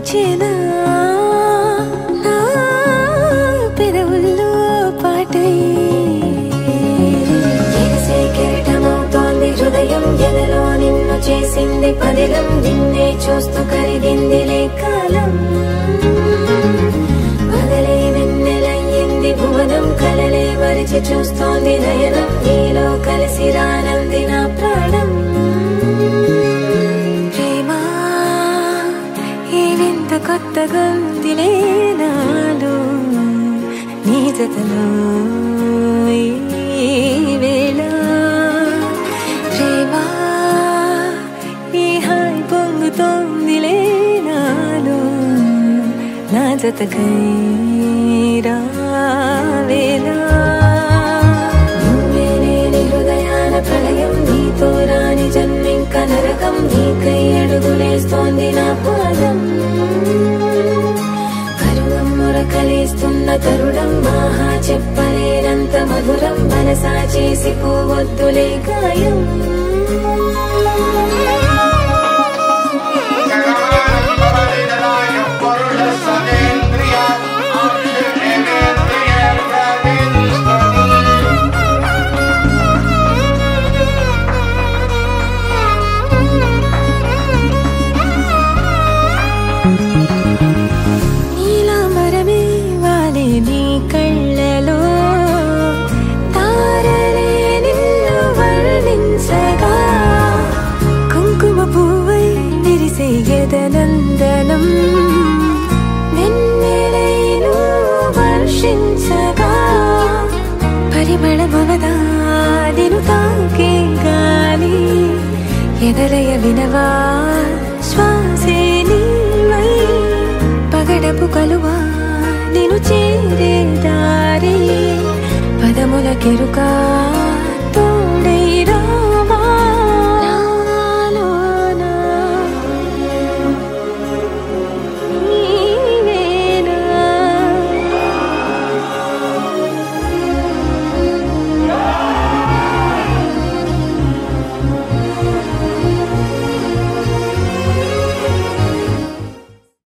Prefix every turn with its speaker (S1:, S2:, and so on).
S1: పూచేనా నా పెదవుల్లో పాటై ఎగసే కెరటమవుతోంది హృదయం ఎదలో నిన్ను చేసింది పదిలం నిన్నే చూస్తూ కరిగిందిలే కాలం పగలే వెన్నెలయ్యింది భువనం కలలే మరిచి చూస్తోంది నయనం నీలో కలిసి రానంది నా ప్రాణం ప్రేమ ఈ వింత కొత్తగా ఉందిలే నాలో నీ జతలో ఈ వేళ ప్రేమ ఈ హాయి పొంగుతోందిలే నాలో నా జతకై రావేలా నువ్వే లేని హృదయాల ప్రళయం నీతో రాని జన్మింక నరకం నీకై అడుగులేస్తోంది నా పాదం పరువం మురకలేస్తున్న తరుణం ఆహా చెప్పలేనంత మధురం మనసా చేసి పోవద్దులే గాయం నీలాంబరమే వాలే నీ కళ్ళలో తారలే నిన్ను వర్ణించగా కుంకుమ పువ్వై విరిసే ఎదనందనం వెన్నెలైను వర్షించగా పరిమళమవదా నిను తాకే గాలి ఎదలయ వినవా శ్వాసే నీవై పగడపు కలువా నిను చేరే దారి పదముల కెరుకా